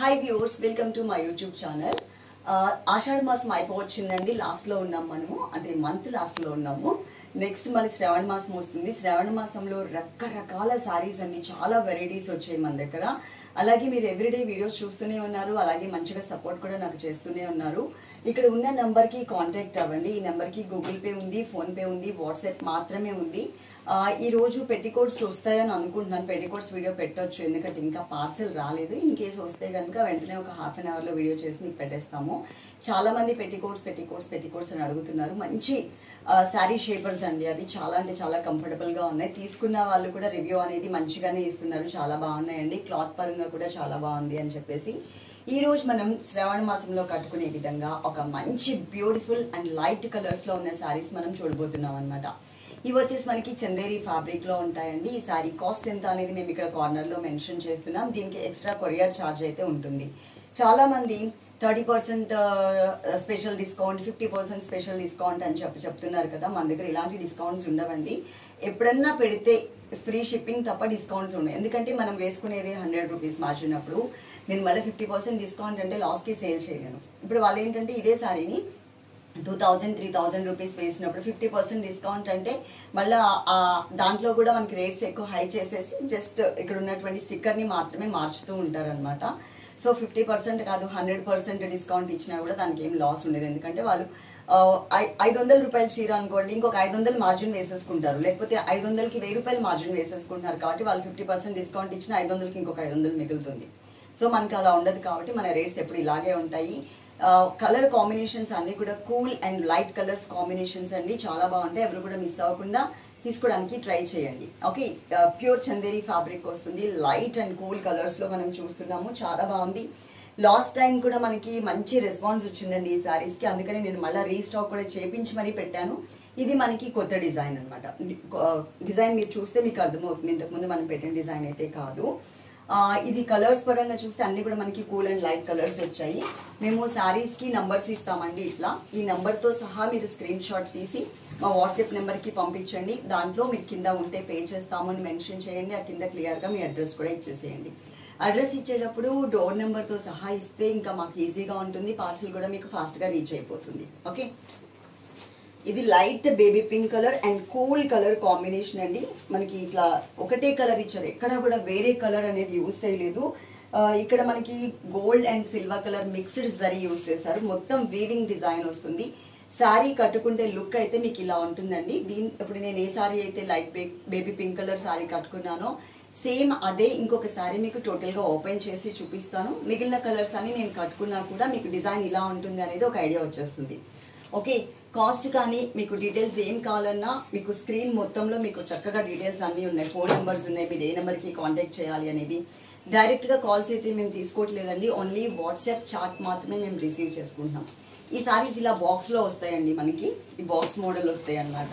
hi viewers welcome to my YouTube channel Ashadha మాసం అయిపోవచ్చిందండి లాస్ట్లో ఉన్నాం మనము అంటే మంత్ లాస్ట్లో ఉన్నాము నెక్స్ట్ మళ్ళీ శ్రావణ మాసం వస్తుంది శ్రావణ మాసంలో రకరకాల సారీస్ అండి చాలా వెరైటీస్ వచ్చాయి మన దగ్గర అలాగే మీరు ఎవ్రీడే వీడియోస్ చూస్తూనే ఉన్నారు అలాగే మంచిగా సపోర్ట్ కూడా నాకు చేస్తూనే ఉన్నారు ఇక్కడ ఉన్న నెంబర్కి కాంటాక్ట్ అవ్వండి ఈ నెంబర్కి గూగుల్ పే ఉంది ఫోన్పే ఉంది వాట్సాప్ మాత్రమే ఉంది ఆ, ఈ రోజు పెట్టికోట్స్ వస్తాయని అనుకుంటున్నాను పెట్టికోట్స్ వీడియో పెట్టొచ్చు ఎందుకంటే ఇంకా పార్సెల్ రాలేదు ఇన్ కేసు వస్తే కనుక వెంటనే ఒక హాఫ్ అన్ అవర్లో వీడియో చేసి మీకు పెట్టేస్తాము చాలా మంది పెట్టికోట్స్ పెట్టికోట్స్ పెట్టికోట్స్ అని అడుగుతున్నారు మంచి శారీ షేపర్స్ అండి అవి చాలా అంటే చాలా కంఫర్టబుల్గా ఉన్నాయి తీసుకున్న వాళ్ళు కూడా రివ్యూ అనేది మంచిగానే ఇస్తున్నారు చాలా బాగున్నాయండి క్లాత్ పరంగా కూడా చాలా బాగుంది అని చెప్పేసి ఈ రోజు మనం శ్రావణ మాసంలో కట్టుకునే విధంగా ఒక మంచి బ్యూటిఫుల్ అండ్ లైట్ కలర్స్ లో ఉన్న శారీస్ మనం చూడబోతున్నాం అనమాట ఇవి వచ్చేసి మనకి చందేరి ఫ్యాబ్రిక్ లో ఉంటాయండి ఈ శారీ కాస్ట్ ఎంత అనేది మేము ఇక్కడ కార్నర్ లో మెన్షన్ చేస్తున్నాం దీనికి ఎక్స్ట్రా కొరియర్ ఛార్జ్ అయితే ఉంటుంది చాలా మంది thirty percent special discount fifty percent special discount అని చెప్పి చెప్తున్నారు కదా మన దగ్గర ఇలాంటి డిస్కౌంట్స్ ఉండవండి ఎప్పుడన్నా పెడితే ఫ్రీ షిప్పింగ్ తప్ప డిస్కౌంట్స్ ఉన్నాయి ఎందుకంటే మనం వేసుకునేది హండ్రెడ్ రూపీస్ మార్జిన్ అప్పుడు నేను మళ్ళీ ఫిఫ్టీ పర్సెంట్ డిస్కౌంట్ అంటే లాస్కి సేల్ చేయలేను ఇప్పుడు వాళ్ళు ఏంటంటే ఇదే సారీని two thousand three thousand rupees వేసినప్పుడు ఫిఫ్టీ పర్సెంట్ డిస్కౌంట్ అంటే మళ్ళీ దాంట్లో కూడా మనకి రేట్స్ ఎక్కువ హై చేసేసి జస్ట్ ఇక్కడ ఉన్నటువంటి స్టిక్కర్ని మాత్రమే మార్చుతూ ఉంటారనమాట సో ఫిఫ్టీ పర్సెంట్ కాదు హండ్రెడ్ పర్సెంట్ డిస్కౌంట్ ఇచ్చినా కూడా దానికి ఏం లాస్ ఉండదు ఎందుకంటే వాళ్ళు ఆ, ఐ- ఐదు వందల రూపాయల చీర అనుకోండి ఇంకొక ఐదు వందలు మార్జిన్ వేసేసుకుంటారు లేకపోతే ఐదు వందలకి వెయ్యి రూపాయలు మార్జిన్ వేసేసుకుంటారు కాబట్టి వాళ్ళు ఫిఫ్టీ పర్సెంట్ డిస్కౌంట్ ఇచ్చిన ఐదు వందలకి ఇంకొక ఐదు వందలు మిగులుతుంది సో మనకి అలా ఉండదు కాబట్టి మన రేట్స్ ఎప్పుడు ఇలాగే ఉంటాయి కలర్ కాంబినేషన్స్ అన్ని కూడా cool and light colours combinations అండి చాలా బాగుంటాయి ఎవరు కూడా మిస్ అవ్వకుండా తీసుకోవడానికి ట్రై చేయండి ఓకే ప్యూర్ చందేరి ఫ్యాబ్రిక్ వస్తుంది లైట్ అండ్ కూల్ కలర్స్ లో మనం చూస్తున్నాము చాలా బాగుంది లాస్ట్ టైం కూడా మనకి మంచి రెస్పాన్స్ వచ్చిందండి ఈ సారీస్ కి అందుకని నేను మళ్ళీ రీస్టాక్ కూడా చేపించి మరీ పెట్టాను ఇది మనకి కొత్త డిజైన్ అనమాట డిజైన్ మీరు చూస్తే మీకు అర్థమవుతుంది ఇంతకుముందు మనం పెట్టిన డిజైన్ అయితే కాదు ఆ, ఇది కలర్స్ పరంగా చూస్తే అన్ని కూడా మనకి కూల్ అండ్ లైట్ కలర్స్ వచ్చాయి మేము శారీస్ కి నంబర్స్ ఇస్తామండి ఇట్లా ఈ నంబర్ తో సహా మీరు స్క్రీన్ షాట్ తీసి మా వాట్సాప్ నెంబర్ కి పంపించండి దాంట్లో మీకు కింద ఉంటే పే చేస్తామని మెన్షన్ చేయండి ఆ కింద క్లియర్ గా మీ అడ్రస్ కూడా ఇచ్చేసేయండి అడ్రస్ ఇచ్చేటప్పుడు డోర్ నెంబర్ తో సహా ఇస్తే ఇంకా మాకు ఈజీగా ఉంటుంది పార్సిల్ కూడా మీకు ఫాస్ట్ గా రీచ్ అయిపోతుంది ఓకే ఇది light baby pink colour and cool colour combination అండి మనకి ఇట్లా ఒకటే కలర్ ఇచ్చారు ఎక్కడ కూడా వేరే కలర్ అనేది యూస్ చేయలేదు ఆ, ఇక్కడ మనకి gold and silver colour mixed zari use చేశారు మొత్తం వీవింగ్ డిజైన్ వస్తుంది శారీ కట్టుకుంటే లుక్ అయితే మీకు ఇలా ఉంటుందండి దీని ఇప్పుడు నేను ఏ శారీ అయితే light baby pink colour sari కట్టుకున్నానో సేమ్ అదే ఇంకొక శారీ మీకు టోటల్ గా ఓపెన్ చేసి చూపిస్తాను మిగిలిన కలర్స్ అన్ని నేను కట్టుకున్నా కూడా మీకు డిజైన్ ఇలా ఉంటుంది అనేది ఒక ఐడియా వచ్చేస్తుంది ఓకే కాస్ట్ కానీ మీకు డీటెయిల్స్ ఏం కావాలన్నా మీకు స్క్రీన్ మొత్తంలో మీకు చక్కగా డీటెయిల్స్ అన్నీ ఉన్నాయి ఫోన్ నెంబర్స్ ఉన్నాయి మీరు ఏ నెంబర్కి కాంటాక్ట్ చేయాలి అనేది డైరెక్ట్గా కాల్స్ అయితే మేము తీసుకోవట్లేదండి ఓన్లీ వాట్సాప్ చాట్ మాత్రమే మేము రిసీవ్ చేసుకుంటున్నాం ఈ సారీస్ ఇలా బాక్స్లో వస్తాయండి మనకి ఈ బాక్స్ మోడల్ వస్తాయి అన్నమాట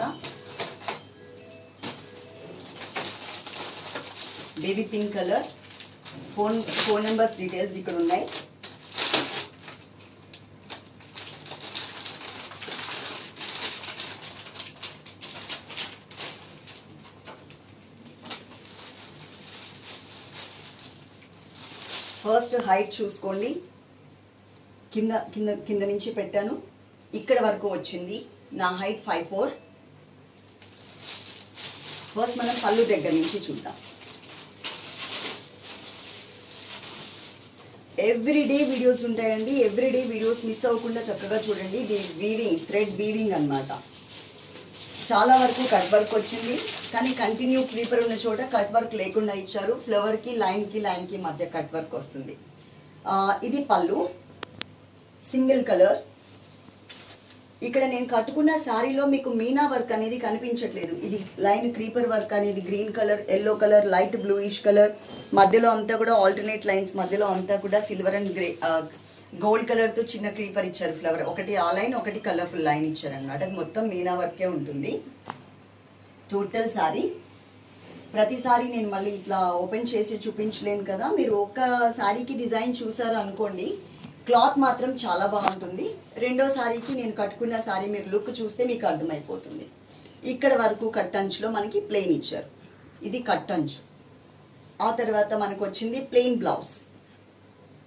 baby pink colour phone phone numbers details ఇక్కడ ఉన్నాయి ఫస్ట్ హైట్ చూసుకోండి కింద కింద కింద నుంచి పెట్టాను ఇక్కడ వరకు వచ్చింది నా హైట్ ఫైవ్ ఫోర్ ఫస్ట్ మనం పళ్ళు దగ్గర నుంచి చూద్దాం ఎవ్రీడే వీడియోస్ ఉంటాయండి ఎవ్రీడే వీడియోస్ మిస్ అవ్వకుండా చక్కగా చూడండి ఇది వీవింగ్ థ్రెడ్ వీవింగ్ అన్నమాట చాలా వరకు కట్ వర్క్ వచ్చింది కానీ కంటిన్యూ క్రీపర్ ఉన్న చోట కట్ వర్క్ లేకుండా ఇచ్చారు ఫ్లవర్ కి లైన్ కి లైన్ కి మధ్య కట్ వర్క్ వస్తుంది ఆ, ఇది పళ్ళు సింగిల్ కలర్ ఇక్కడ నేను కట్టుకున్న శారీలో మీకు మీనా వర్క్ అనేది కనిపించట్లేదు ఇది లైన్ క్రీపర్ వర్క్ అనేది green colour yellow colour light bluish colour మధ్యలో అంతా కూడా ఆల్టర్నేట్ లైన్స్ మధ్యలో అంతా కూడా silver and grey gold colour తో చిన్న క్రీపర్ ఇచ్చారు ఫ్లవర్ ఒకటి ఆ లైన్ ఒకటి కలర్ఫుల్ లైన్ ఇచ్చారు అనమాట అది మొత్తం మీనా వర్కే ఉంటుంది టోటల్ సారీ ప్రతిసారి నేను మళ్ళీ ఇట్లా ఓపెన్ చేసి చూపించలేను కదా మీరు ఒక్క శారీకి డిజైన్ చూసారు అనుకోండి క్లాత్ మాత్రం చాలా బాగుంటుంది రెండో శారీకి నేను కట్టుకున్న శారీ మీరు లుక్ చూస్తే మీకు అర్థమైపోతుంది ఇక్కడ వరకు కట్టంచులో మనకి ప్లెయిన్ ఇచ్చారు ఇది కట్టంచు ఆ తర్వాత మనకు వచ్చింది ప్లెయిన్ బ్లౌజ్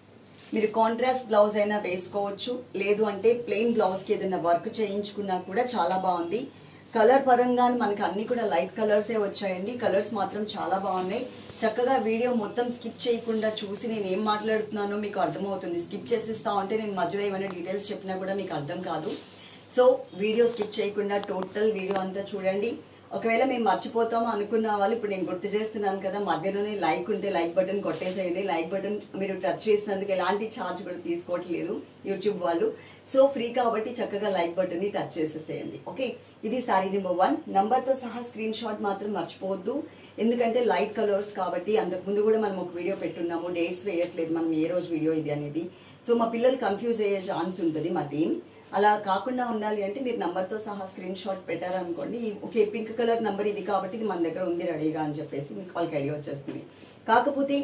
మీరు కాంట్రాస్ట్ బ్లౌజ్ అయినా వేసుకోవచ్చు లేదు అంటే ప్లెయిన్ బ్లౌజ్కి ఏదైనా వర్క్ చేయించుకున్నా కూడా చాలా బాగుంది కలర్ పరంగా మనకి అన్ని కూడా లైట్ కలర్సే వచ్చాయండి కలర్స్ మాత్రం చాలా బాగున్నాయి చక్కగా వీడియో మొత్తం స్కిప్ చేయకుండా చూసి నేను ఏం మాట్లాడుతున్నానో మీకు అర్థమవుతుంది స్కిప్ చేసిస్తా ఉంటే నేను మధ్యలో ఏమైనా డీటెయిల్స్ చెప్పినా కూడా మీకు అర్థం కాదు సో వీడియో స్కిప్ చేయకుండా టోటల్ వీడియో అంతా చూడండి ఒకవేళ మేము మర్చిపోతాం అనుకున్న వాళ్ళు ఇప్పుడు నేను గుర్తు చేస్తున్నాను కదా మధ్యలోనే లైక్ ఉంటే లైక్ బటన్ కొట్టేసేయండి లైక్ బటన్ మీరు టచ్ చేసినందుకు ఎలాంటి ఛార్జ్ కూడా తీసుకోవట్లేదు యూట్యూబ్ వాళ్ళు సో ఫ్రీ కాబట్టి చక్కగా లైక్ బటన్ ని టచ్ చేసేసేయండి ఓకే ఇది సారీ నెంబర్ వన్ నంబర్ తో సహా స్క్రీన్ షాట్ మాత్రం మర్చిపోవద్దు ఎందుకంటే లైట్ కలర్స్ కాబట్టి అంతకు ముందు కూడా మనం ఒక వీడియో పెట్టున్నాము డేట్స్ వేయట్లేదు మనం ఏ రోజు వీడియో ఇది అనేది సో మా పిల్లలు కన్ఫ్యూజ్ అయ్యే ఛాన్స్ ఉంటుంది మా టీం అలా కాకుండా ఉండాలి అంటే మీరు నంబర్ తో సహా స్క్రీన్ షాట్ పెట్టారనుకోండి ఓకే పింక్ కలర్ నంబర్ ఇది కాబట్టి ఇది మన దగ్గర ఉంది రెడీగా అని చెప్పేసి మీకు వాళ్ళకి ఐడియా వచ్చేస్తుంది కాకపోతే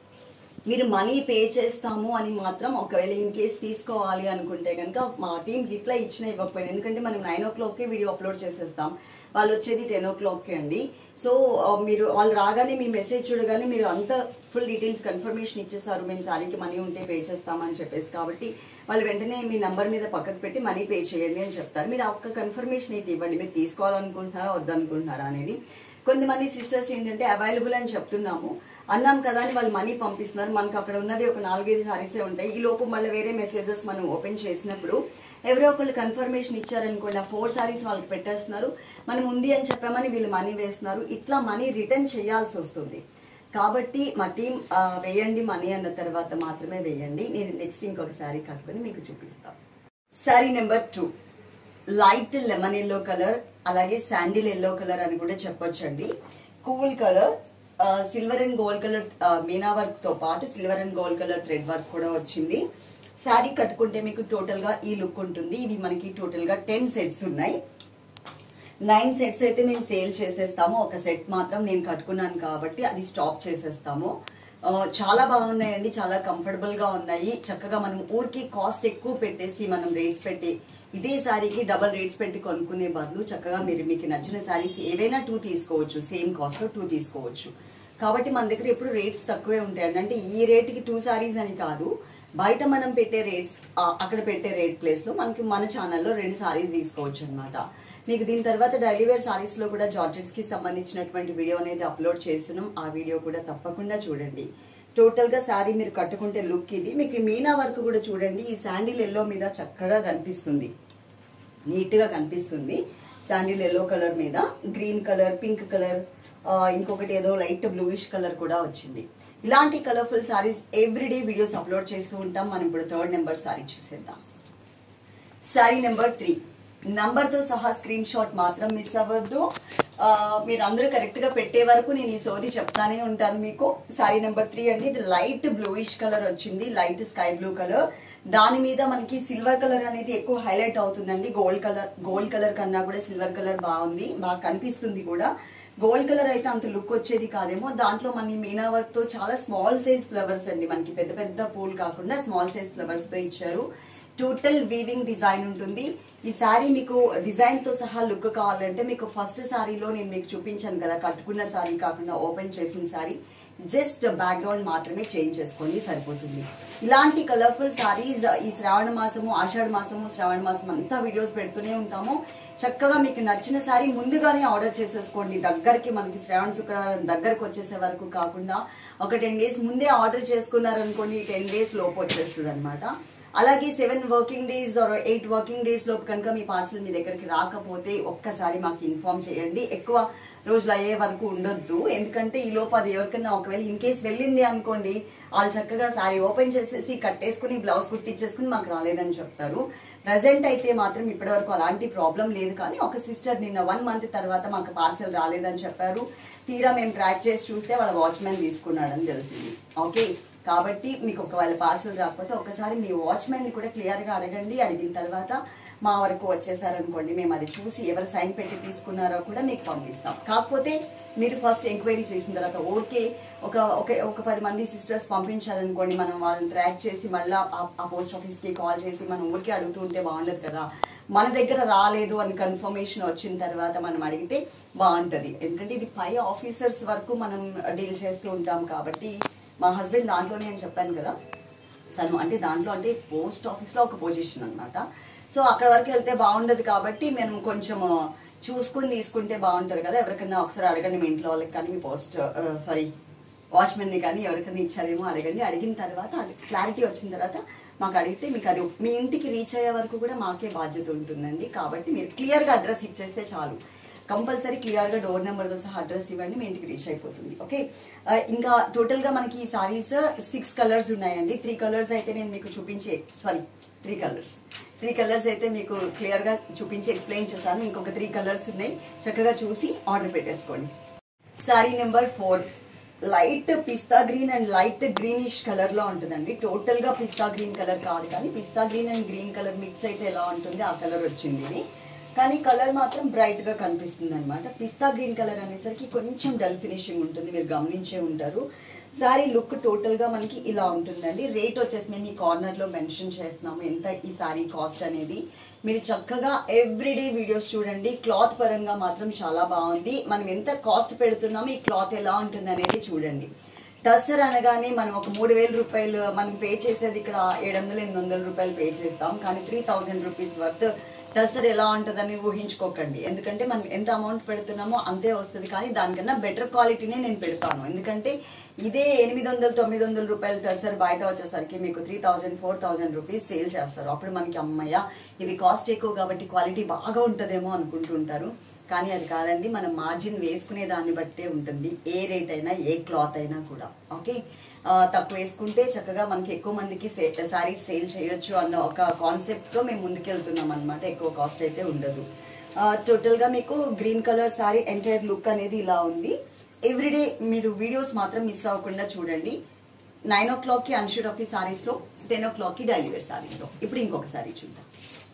మీరు మనీ పే చేస్తాము అని మాత్రం ఒకవేళ ఇన్ కేస్ తీసుకోవాలి అనుకుంటే కనుక మా టీం రిప్లై ఇచ్చిన ఇవ్వకపోయినా ఎందుకంటే మనం నైన్ ఓ క్లాక్కే వీడియో అప్లోడ్ చేసేస్తాం వాళ్ళు వచ్చేది టెన్ ఓ క్లాక్కే అండి సో ఆ, మీరు వాళ్ళు రాగానే మీ మెసేజ్ చూడగానే మీరు అంత ఫుల్ డీటెయిల్స్ కన్ఫర్మేషన్ ఇచ్చేస్తారు మేము సారీకి మనీ ఉంటే పే చేస్తామని చెప్పేసి కాబట్టి వాళ్ళు వెంటనే మీ నంబర్ మీద పక్కకు పెట్టి మనీ పే చేయండి అని చెప్తారు మీరు ఆ ఒక్క కన్ఫర్మేషన్ అయితే ఇవ్వండి మీరు తీసుకోవాలనుకుంటున్నారా వద్దనుకుంటున్నారా అనేది కొంతమంది సిస్టర్స్ ఏంటంటే అవైలబుల్ అని చెప్తున్నాము అన్నాం కదా అని వాళ్ళు మనీ పంపిస్తున్నారు మనకు అక్కడ ఉన్నవి ఒక నాలుగైదు సారీసే ఉంటాయి ఈ లోపు మళ్ళీ వేరే మెసేజెస్ మనం ఓపెన్ చేసినప్పుడు ఎవరో ఒకళ్ళు కన్ఫర్మేషన్ ఇచ్చారనుకోండి ఆ ఫోర్ సారీస్ వాళ్ళకి పెట్టేస్తున్నారు మనం ఉంది అని చెప్పామని వీళ్ళు మనీ వేస్తున్నారు ఇట్లా మనీ రిటర్న్ చేయాల్సి వస్తుంది కాబట్టి మా టీం ఆ, వేయండి మనీ అన్న తర్వాత మాత్రమే వేయండి నేను నెక్స్ట్ ఇంకొక శారీ కట్టుకొని మీకు చూపిస్తాను sari number two light lemon yellow colour అలాగే శాండిల్ ఎల్లో కలర్ అని కూడా చెప్పొచ్చండి cool colour silver and gold colour meena work తో పాటు silver and gold colour thread work కూడా వచ్చింది శారీ కట్టుకుంటే మీకు టోటల్ గా ఈ లుక్ ఉంటుంది ఇవి మనకి టోటల్ గా టెన్ సెట్స్ ఉన్నాయి నైన్ సెట్స్ అయితే మేము సేల్ చేసేస్తాము ఒక సెట్ మాత్రం నేను కట్టుకున్నాను కాబట్టి అది స్టాప్ చేసేస్తాము ఆ, చాలా బాగున్నాయండి చాలా కంఫర్టబుల్ గా ఉన్నాయి చక్కగా మనం ఊరికి కాస్ట్ ఎక్కువ పెట్టేసి మనం రేట్స్ పెట్టి ఇదే శారీకి డబల్ రేట్స్ పెట్టి కొనుక్కునే బదులు చక్కగా మీరు మీకు నచ్చిన శారీస్ ఏవైనా టూ తీసుకోవచ్చు సేమ్ కాస్ట్ లో టూ తీసుకోవచ్చు కాబట్టి మన దగ్గర ఎప్పుడు రేట్స్ తక్కువే ఉంటాయండి అంటే ఈ రేట్కి టూ శారీస్ అని కాదు బయట మనం పెట్టే రేట్స్ అక్కడ పెట్టే రేట్ ప్లేస్ లో మనకి మన ఛానల్లో రెండు సారీస్ తీసుకోవచ్చు అనమాట మీకు దీని తర్వాత డైలీ వేర్ సారీస్ లో కూడా జార్జెట్స్ కి సంబంధించినటువంటి వీడియో అనేది అప్లోడ్ చేస్తున్నాం ఆ వీడియో కూడా తప్పకుండా చూడండి టోటల్ గా శారీ మీరు కట్టుకుంటే లుక్ ఇది మీకు ఈ మీనా వర్క్ కూడా చూడండి ఈ శాండిల్ ఎల్లో మీద చక్కగా కనిపిస్తుంది నీట్ గా కనిపిస్తుంది శాండిల్ ఎల్లో కలర్ మీద గ్రీన్ కలర్ పింక్ కలర్ ఇంకొకటి ఏదో లైట్ బ్లూయిష్ కలర్ కూడా వచ్చింది ఇలాంటి colourful saris everyday videos upload చేస్తూ ఉంటాం మనం ఇప్పుడు థర్డ్ నెంబర్ సారీ చూసేద్దాం శారీ నెంబర్ త్రీ తో సహా స్క్రీన్ షాట్ మాత్రం మిస్ అవ్వద్దు ఆ, మీరు అందరూ కరెక్ట్ గా పెట్టే వరకు నేను ఈ సోది చెప్తానే ఉంటాను మీకు శారీ నెంబర్ త్రీ అండి ఇది లైట్ బ్లూయిష్ కలర్ వచ్చింది లైట్ స్కై బ్లూ కలర్ దాని మీద మనకి సిల్వర్ కలర్ అనేది ఎక్కువ హైలైట్ అవుతుందండి గోల్డ్ కలర్ గోల్డ్ కలర్ కన్నా కూడా సిల్వర్ కలర్ బాగుంది బాగా కనిపిస్తుంది కూడా గోల్డ్ కలర్ అయితే అంత లుక్ వచ్చేది కాదేమో దాంట్లో మన మీనా వర్క్ తో చాలా స్మాల్ సైజ్ ఫ్లవర్స్ అండి మనకి పెద్ద పెద్ద పూలు కాకుండా స్మాల్ సైజ్ ఫ్లవర్స్ తో ఇచ్చారు టోటల్ వీవింగ్ డిజైన్ ఉంటుంది ఈ శారీ మీకు డిజైన్ తో సహా లుక్ కావాలంటే మీకు ఫస్ట్ శారీలో నేను మీకు చూపించాను కదా కట్టుకున్న శారీ కాకుండా ఓపెన్ చేసిన శారీ జస్ట్ బ్యాక్గ్రౌండ్ మాత్రమే చేంజ్ చేసుకోండి సరిపోతుంది ఇలాంటి కలర్ఫుల్ సారీస్ ఈ శ్రావణ మాసము ఆషాఢ మాసము శ్రావణ మాసం అంతా వీడియోస్ పెడుతూనే ఉంటాము చక్కగా మీకు నచ్చిన సారీ ముందుగానే ఆర్డర్ చేసేసుకోండి దగ్గరికి మనకి శ్రావణ శుక్రవారం దగ్గరకు వచ్చేసే వరకు కాకుండా ఒక టెన్ డేస్ ముందే ఆర్డర్ చేసుకున్నారనుకోండి టెన్ డేస్ లోపు వచ్చేస్తుంది అనమాట అలాగే seven working days or eight working days లోపు కనుక మీ పార్సల్ మీ దగ్గరికి రాకపోతే ఒక్కసారి మాకు ఇన్ఫార్మ్ చేయండి ఎక్కువ రోజులు అయ్యే వరకు ఉండొద్దు ఎందుకంటే ఈ లోపు అది ఎవరికైనా ఒకవేళ ఇన్ కేస్ వెళ్ళింది అనుకోండి వాళ్ళు చక్కగా సారీ ఓపెన్ చేసేసి కట్టేసుకుని బ్లౌజ్ కుట్టించేసుకుని మాకు రాలేదని చెప్తారు ప్రజెంట్ అయితే మాత్రం ఇప్పటి వరకు అలాంటి ప్రాబ్లం లేదు కానీ ఒక సిస్టర్ నిన్న వన్ మంత్ తర్వాత మాకు పార్సల్ రాలేదని చెప్పారు తీరా మేము ట్రాక్ చేసి చూస్తే వాళ్ళ వాచ్మెన్ తీసుకున్నాడని తెలిసింది ఓకే కాబట్టి మీకు ఒకవేళ పార్సల్ రాకపోతే ఒకసారి మీ వాచ్మెన్ ని కూడా క్లియర్ గా అడగండి అడిగిన తర్వాత మా వరకు వచ్చేసారనుకోండి మేము అది చూసి ఎవరు సైన్ పెట్టి తీసుకున్నారో కూడా మీకు పంపిస్తాం కాకపోతే మీరు ఫస్ట్ ఎంక్వైరీ చేసిన తర్వాత ఓకే ఒక ఒక ఒక పది మంది సిస్టర్స్ పంపించారనుకోండి మనం వాళ్ళని ట్రాక్ చేసి మళ్ళీ ఆ పోస్ట్ ఆఫీస్కి కాల్ చేసి మనం ఊరికే అడుగుతూ ఉంటే బాగుండదు కదా మన దగ్గర రాలేదు అని కన్ఫర్మేషన్ వచ్చిన తర్వాత మనం అడిగితే బాగుంటది ఎందుకంటే ఇది పై ఆఫీసర్స్ వరకు మనం డీల్ చేస్తూ ఉంటాం కాబట్టి మా హస్బెండ్ దాంట్లోనే అని చెప్పాను కదా తను అంటే దాంట్లో అంటే పోస్ట్ ఆఫీస్లో ఒక పొజిషన్ అన్నమాట సో అక్కడ వరకు వెళ్తే బాగుండదు కాబట్టి మేము కొంచెం చూసుకుని తీసుకుంటే బాగుంటుంది కదా ఎవరికైనా ఒకసారి అడగండి మీ ఇంట్లో వాళ్ళకి కానీ మీ పోస్ట్ సారీ వాచ్మెన్ని కానీ ఎవరికైనా ఇచ్చారేమో అడగండి అడిగిన తర్వాత అది క్లారిటీ వచ్చిన తర్వాత మాకు అడిగితే మీకు అది మీ ఇంటికి రీచ్ అయ్యే వరకు కూడా మాకే బాధ్యత ఉంటుందండి కాబట్టి మీరు క్లియర్గా అడ్రస్ ఇచ్చేస్తే చాలు కంపల్సరీ క్లియర్గా డోర్ నెంబర్తో సహా అడ్రస్ ఇవ్వండి మీ ఇంటికి రీచ్ అయిపోతుంది ఓకే ఆ, ఇంకా టోటల్గా మనకి ఈ సారీస్ సిక్స్ కలర్స్ ఉన్నాయండి త్రీ కలర్స్ అయితే నేను మీకు చూపించే sari three colours three colours అయితే మీకు క్లియర్గా చూపించి ఎక్స్ప్లెయిన్ చేశాను ఇంకొక త్రీ కలర్స్ ఉన్నాయి చక్కగా చూసి ఆర్డర్ పెట్టేసుకోండి sari number four light pista green and light greenish colour లో ఉంటుందండి టోటల్ గా పిస్తా గ్రీన్ కలర్ కాదు కానీ pista green and green colour mix అయితే ఎలా ఉంటుంది ఆ కలర్ వచ్చింది ఇది కానీ కలర్ మాత్రం బ్రైట్ గా కనిపిస్తుంది అనమాట పిస్తా గ్రీన్ కలర్ అనేసరికి కొంచెం డల్ ఫినిషింగ్ ఉంటుంది మీరు గమనించే ఉంటారు సారీ లుక్ టోటల్ గా మనకి ఇలా ఉంటుందండి రేట్ వచ్చేసి మేము ఈ కార్నర్ లో మెన్షన్ చేస్తున్నాము ఎంత ఈ సారీ కాస్ట్ అనేది మీరు చక్కగా ఎవ్రీడే వీడియోస్ చూడండి క్లాత్ పరంగా మాత్రం చాలా బాగుంది మనం ఎంత కాస్ట్ పెడుతున్నామో ఈ క్లాత్ ఎలా ఉంటుంది అనేది చూడండి టస్సర్ అనగానే మనం ఒక మూడు వేల రూపాయలు మనం పే చేసేది ఇక్కడ ఏడు వందలు ఎనిమిది వందల రూపాయలు పే చేస్తాం కానీ three thousand rupees worth tussar ఎలా ఉంటుందని ఊహించుకోకండి ఎందుకంటే మనం ఎంత అమౌంట్ పెడుతున్నామో అంతే వస్తుంది కానీ దానికన్నా బెటర్ క్వాలిటీనే నేను పెడతాను ఎందుకంటే ఇదే ఎనిమిది వందలు తొమ్మిది వందల రూపాయలు టస్సర్ బయట వచ్చేసరికి మీకు three thousand four thousand rupees sale చేస్తారు అప్పుడు మనకి అమ్మయ్య ఇది కాస్ట్ ఎక్కువ కాబట్టి క్వాలిటీ బాగా ఉంటుందేమో అనుకుంటుంటారు కానీ అది కాదండి మనం మార్జిన్ వేసుకునే దాన్ని బట్టే ఉంటుంది ఏ రేట్ అయినా ఏ క్లాత్ అయినా కూడా ఓకే ఆ, తక్కువ వేసుకుంటే చక్కగా మనకి ఎక్కువ మందికి శారీస్ సేల్ చేయొచ్చు అన్న ఒక కాన్సెప్ట్తో మేము ముందుకెళ్తున్నాం అనమాట ఎక్కువ కాస్ట్ అయితే ఉండదు ఆ, టోటల్గా మీకు green colour sari entire look అనేది ఇలా ఉంది ఎవ్రీడే మీరు వీడియోస్ మాత్రం మిస్ అవ్వకుండా చూడండి నైన్ ఓ క్లాక్కి అన్షూట్ ఆఫ్ ది సారీస్లో టెన్ ఓ క్లాక్కి డైలీ వేర్ సారీస్లో ఇప్పుడు ఇంకొక సారీ చూద్దాం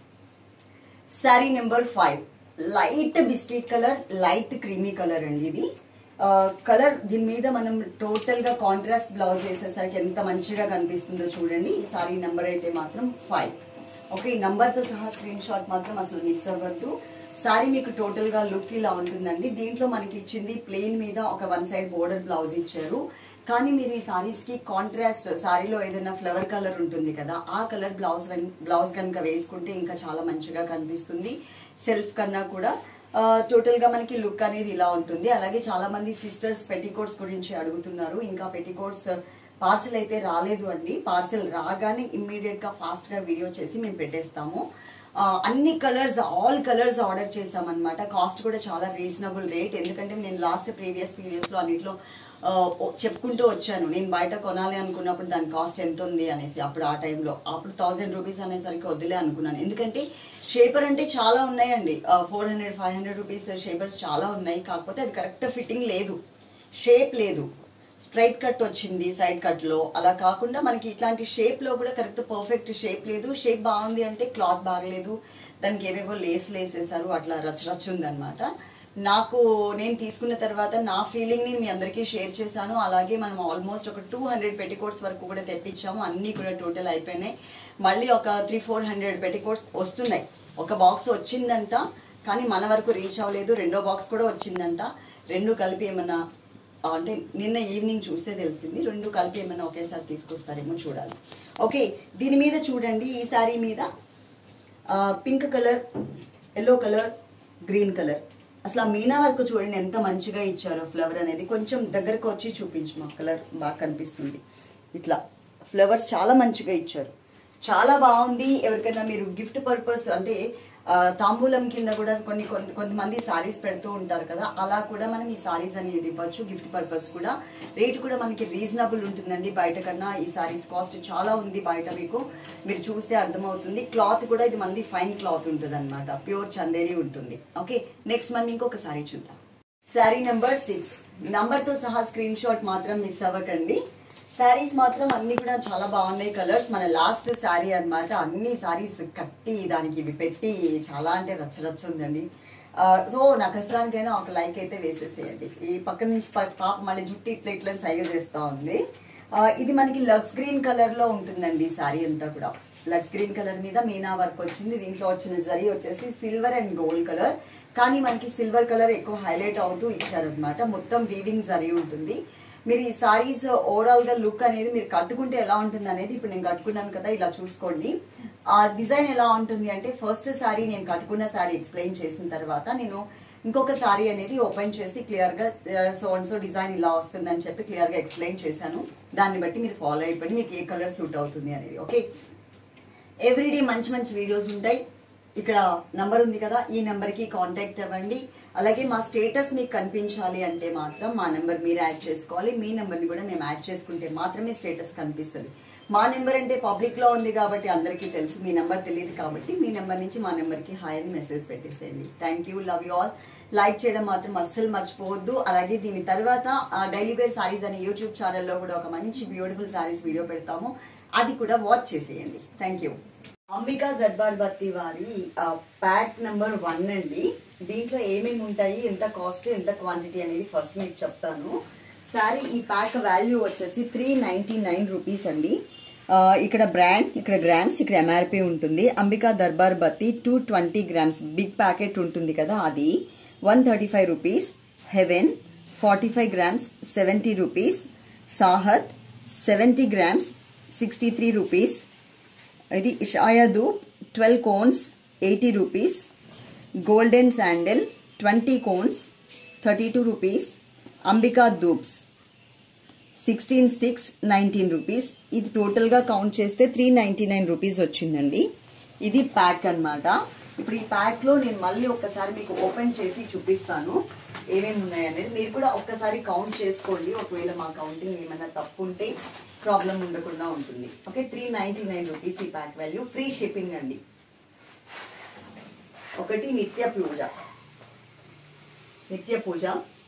sari number five light biscuit colour light creamy colour అండి ఇది కలర్ దీని మీద మనం టోటల్ గా కాంట్రాస్ట్ బ్లౌజ్ వేసేసరికి ఎంత మంచిగా కనిపిస్తుందో చూడండి ఈ సారీ నెంబర్ అయితే మాత్రం ఫైవ్ ఓకే ఈ నంబర్ తో సహా స్క్రీన్ షాట్ మాత్రం అసలు మిస్ అవ్వద్దు సారీ మీకు టోటల్ గా లుక్ ఇలా ఉంటుందండి దీంట్లో మనకి ఇచ్చింది ప్లెయిన్ మీద ఒక వన్ సైడ్ బోర్డర్ బ్లౌజ్ ఇచ్చారు కానీ మీరు ఈ సారీస్ కి కాంట్రాస్ట్ సారీలో ఏదైనా ఫ్లవర్ కలర్ ఉంటుంది కదా ఆ కలర్ బ్లౌజ్ బ్లౌజ్ కనుక వేసుకుంటే ఇంకా చాలా మంచిగా కనిపిస్తుంది సెల్ఫ్ కన్నా కూడా టోటల్ గా మనకి లుక్ అనేది ఇలా ఉంటుంది అలాగే చాలా మంది సిస్టర్స్ పెట్టికోట్స్ గురించి అడుగుతున్నారు ఇంకా పెట్టికోట్స్ పార్సల్ అయితే రాలేదు అండి పార్సల్ రాగానే ఇమ్మీడియట్ గా ఫాస్ట్ గా వీడియో చేసి మేము పెట్టేస్తాము ఆ, అన్ని కలర్స్ ఆల్ కలర్స్ ఆర్డర్ చేసామన్నమాట కాస్ట్ కూడా చాలా రీజనబుల్ రేట్ ఎందుకంటే నేను లాస్ట్ ప్రీవియస్ వీడియోస్లో అన్నిట్లో ఆ, ఓ- చెప్పుకుంటూ వచ్చాను నేను బయట కొనాలి అనుకున్నప్పుడు దాని కాస్ట్ ఎంత ఉంది అనేసి అప్పుడు ఆ టైంలో అప్పుడు థౌజండ్ రూపీస్ అనేసరికి వదిలే అనుకున్నాను ఎందుకంటే షేపర్ అంటే చాలా ఉన్నాయండి four hundred five hundred rupees shapers చాలా ఉన్నాయి కాకపోతే అది కరెక్ట్ ఫిట్టింగ్ లేదు షేప్ లేదు స్ట్రైట్ కట్ వచ్చింది సైడ్ కట్ లో అలా కాకుండా మనకి ఇట్లాంటి షేప్ లో కూడా కరెక్ట్ పర్ఫెక్ట్ షేప్ లేదు షేప్ బాగుంది అంటే క్లాత్ బాగలేదు దానికి ఏవేవో లేస్ లేసేసారు అట్లా రచ రచ ఉందన్నమాట నాకు నేను తీసుకున్న తర్వాత నా ఫీలింగ్ ని మీ అందరికీ షేర్ చేశాను అలాగే మనం ఆల్మోస్ట్ ఒక టూ హండ్రెడ్ పెట్టికోట్స్ వరకు కూడా తెప్పించాము అన్నీ కూడా టోటల్ అయిపోయినాయి మళ్ళీ ఒక త్రీ ఫోర్ హండ్రెడ్ పెట్టికోట్స్ వస్తున్నాయి ఒక బాక్స్ వచ్చిందంట కానీ మన వరకు రీచ్ అవ్వలేదు రెండో బాక్స్ కూడా వచ్చిందంట రెండు కలిపి ఏమన్నా ఆ, అంటే నిన్న ఈవినింగ్ చూస్తే తెలిసింది రెండు కలిపి ఏమైనా ఒకేసారి తీసుకొస్తారేమో చూడాలి ఓకే దీని మీద చూడండి ఈ శారీ మీద pink colour yellow colour green colour అసలు ఆ మీనా వర్క్ చూడండి ఎంత మంచిగా ఇచ్చారో ఫ్లవర్ అనేది కొంచెం దగ్గరకు వచ్చి చూపించు మా కలర్ బాగా కనిపిస్తుంది ఇట్లా ఫ్లవర్స్ చాలా మంచిగా ఇచ్చారు చాలా బాగుంది ఎవరికైనా మీరు గిఫ్ట్ పర్పస్ అంటే ఆ, తాంబూలం కింద కూడా కొన్ని కొంత- కొంతమంది సారీస్ పెడుతూ ఉంటారు కదా అలా కూడా మనం ఈ సారీస్ అనేది ఇవ్వచ్చు గిఫ్ట్ పర్పస్ కూడా రేట్ కూడా మనకి రీజనబుల్ ఉంటుందండి బయట కన్నా ఈ సారీస్ కాస్ట్ చాలా ఉంది బయట మీకు మీరు చూస్తే అర్థమవుతుంది క్లాత్ కూడా ఇది మంది ఫైన్ క్లాత్ ఉంటుంది అనమాట ప్యూర్ చందేరి ఉంటుంది ఓకే నెక్స్ట్ మనం ఇంకొక సారీ చూద్దాం శారీ నెంబర్ సిక్స్ తో సహా స్క్రీన్ షాట్ మాత్రం మిస్ అవ్వకండి శారీస్ మాత్రం అన్ని కూడా చాలా బాగున్నాయి కలర్స్ మన లాస్ట్ శారీ అన్నమాట అన్ని శారీస్ కట్టి దానికి ఇవి పెట్టి చాలా అంటే రచ్చ రచ్చ ఉందండి ఆ, సో నాకు అసలానికైనా ఒక లైక్ అయితే వేసేసేయండి ఈ పక్క నుంచి ప- పాప మళ్ళీ జుట్టు ఇట్లా ఇట్లా సైగ చేస్తా ఉంది ఆ, ఇది మనకి లక్స్ గ్రీన్ కలర్ లో ఉంటుందండి ఈ శారీ అంతా కూడా లక్స్ గ్రీన్ కలర్ మీద మీనా వర్క్ వచ్చింది దీంట్లో వచ్చిన జరీ వచ్చేసి సిల్వర్ అండ్ గోల్డ్ కలర్ కానీ మనకి సిల్వర్ కలర్ ఎక్కువ హైలైట్ అవుతూ ఇచ్చారనమాట మొత్తం వీవింగ్ జరీ ఉంటుంది మీరు ఈ సారీస్ ఓవరాల్ గా లుక్ అనేది మీరు కట్టుకుంటే ఎలా ఉంటుంది అనేది ఇప్పుడు నేను కట్టుకున్నాను కదా ఇలా చూసుకోండి ఆ డిజైన్ ఎలా ఉంటుంది అంటే ఫస్ట్ సారీ నేను కట్టుకున్న సారీ ఎక్స్ప్లెయిన్ చేసిన తర్వాత నేను ఇంకొక సారీ అనేది ఓపెన్ చేసి క్లియర్ గా సో అండ్ సో డిజైన్ ఇలా వస్తుందని చెప్పి క్లియర్ గా ఎక్స్ప్లెయిన్ చేశాను దాన్ని బట్టి మీరు ఫాలో అయిపోయి మీకు ఏ కలర్ సూట్ అవుతుంది అనేది ఓకే ఎవ్రీడే మంచి మంచి వీడియోస్ ఉంటాయి ఇక్కడ నంబర్ ఉంది కదా ఈ నెంబర్కి కాంటాక్ట్ అవ్వండి అలాగే మా స్టేటస్ మీకు కనిపించాలి అంటే మాత్రం మా నెంబర్ మీరు యాడ్ చేసుకోవాలి మీ నెంబర్ని కూడా మేము యాడ్ చేసుకుంటే మాత్రమే స్టేటస్ కనిపిస్తుంది మా నెంబర్ అంటే పబ్లిక్లో ఉంది కాబట్టి అందరికీ తెలుసు మీ నెంబర్ తెలియదు కాబట్టి మీ నెంబర్ నుంచి మా నెంబర్కి హాయ్ అని మెసేజ్ పెట్టేసేయండి thank you love you all like చేయడం మాత్రం అస్సలు మర్చిపోవద్దు అలాగే దీని తర్వాత డైలీ వేర్ సారీస్ అనే యూట్యూబ్ ఛానల్లో కూడా ఒక మంచి బ్యూటిఫుల్ సారీస్ వీడియో పెడతాము అది కూడా వాచ్ చేసేయండి థ్యాంక్ యూ అంబికా దర్బార్ బత్తి వారి ప్యాక్ నెంబర్ వన్ అండి దీంట్లో ఏమేమి ఉంటాయి ఎంత కాస్ట్ ఎంత క్వాంటిటీ అనేది ఫస్ట్ మీకు చెప్తాను సారీ ఈ ప్యాక్ వాల్యూ వచ్చేసి త్రీ నైంటీ నైన్ రూపీస్ అండి ఆ, ఇక్కడ బ్రాండ్ ఇక్కడ గ్రామ్స్ ఇక్కడ ఎంఆర్పి ఉంటుంది Ambika Darbar Batti two twenty grams big packet ఉంటుంది కదా అది one thirty five rupees heaven forty five grams seventy rupees సాహత్ seventy grams sixty three rupees ఇది షాయదు twelve cones eighty rupees golden sandal twenty cones thirty two rupees Ambika dhoops sixteen sticks nineteen rupees ఇది టోటల్గా count చేస్తే three ninety nine rupees వచ్చిందండి ఇది pack అన్నమాట ఇప్పుడు ఈ ప్యాక్లో నేను మళ్ళీ ఒక్కసారి మీకు ఓపెన్ చేసి చూపిస్తాను ఏమేమి ఉన్నాయి అనేది మీరు కూడా ఒక్కసారి కౌంట్ చేసుకోండి ఒకవేళ మా కౌంటింగ్ ఏమైనా తప్పు ఉంటే ప్రాబ్లం ఉండకుండా ఉంటుంది okay three ninety nine rupees ఈ ప్యాక్ వాల్యూ ఫ్రీ షిప్పింగ్ అండి ఒకటి నిత్య పూజ నిత్య పూజ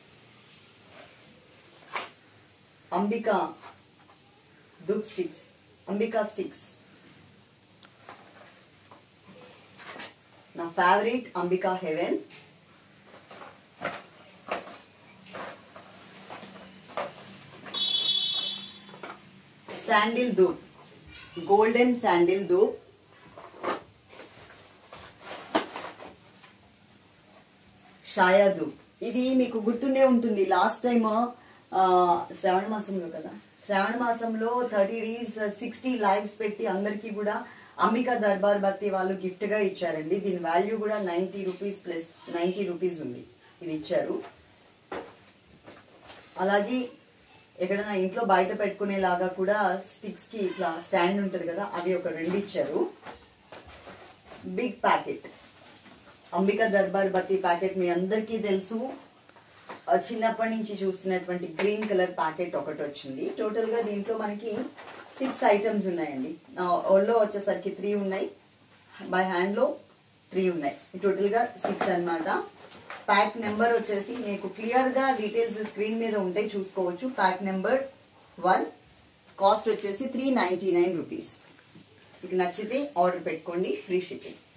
అంబికా ధూప్ స్టిక్స్ అంబికా స్టిక్స్ నా favourite Ambika heaven sandal dhoop golden sandal dhoop షాయా ధూప్ ఇది మీకు గుర్తుండే ఉంటుంది లాస్ట్ టైం శ్రావణ మాసంలో కదా శ్రావణ మాసంలో థర్టీ డేస్ సిక్స్టీ లైవ్స్ పెట్టి అందరికీ కూడా అంబికా దర్బార్ బత్తి వాళ్ళు gift గా ఇచ్చారండి దీని వాల్యూ కూడా ninety rupees plus ninety rupees ఉంది ఇది ఇచ్చారు అలాగే ఎక్కడైనా ఇంట్లో బయట పెట్టుకునేలాగా కూడా స్టిక్స్ కి ఇట్లా స్టాండ్ ఉంటుంది కదా అవి ఒక రెండు ఇచ్చారు big packet Ambika Darbar Batti packet మీ అందరికీ తెలుసు ఆ, చిన్నప్పటి నుంచి చూస్తున్నటువంటి గ్రీన్ కలర్ ప్యాకెట్ ఒకటి వచ్చింది టోటల్ గా దీంట్లో మనకి సిక్స్ ఐటమ్స్ ఉన్నాయండి నా ఒళ్ళో వచ్చేసరికి త్రీ ఉన్నాయి బై హ్యాండ్ లో త్రీ ఉన్నాయి టోటల్ గా సిక్స్ అన్నమాట ప్యాక్ నెంబర్ వచ్చేసి మీకు క్లియర్ గా డీటెయిల్స్ స్క్రీన్ మీద ఉంటాయి చూసుకోవచ్చు ప్యాక్ నెంబర్ వన్ కాస్ట్ వచ్చేసి త్రీ నైంటీ నైన్ రూపీస్ మీకు నచ్చితే ఆర్డర్ పెట్టుకోండి ఫ్రీ షిప్పింగ్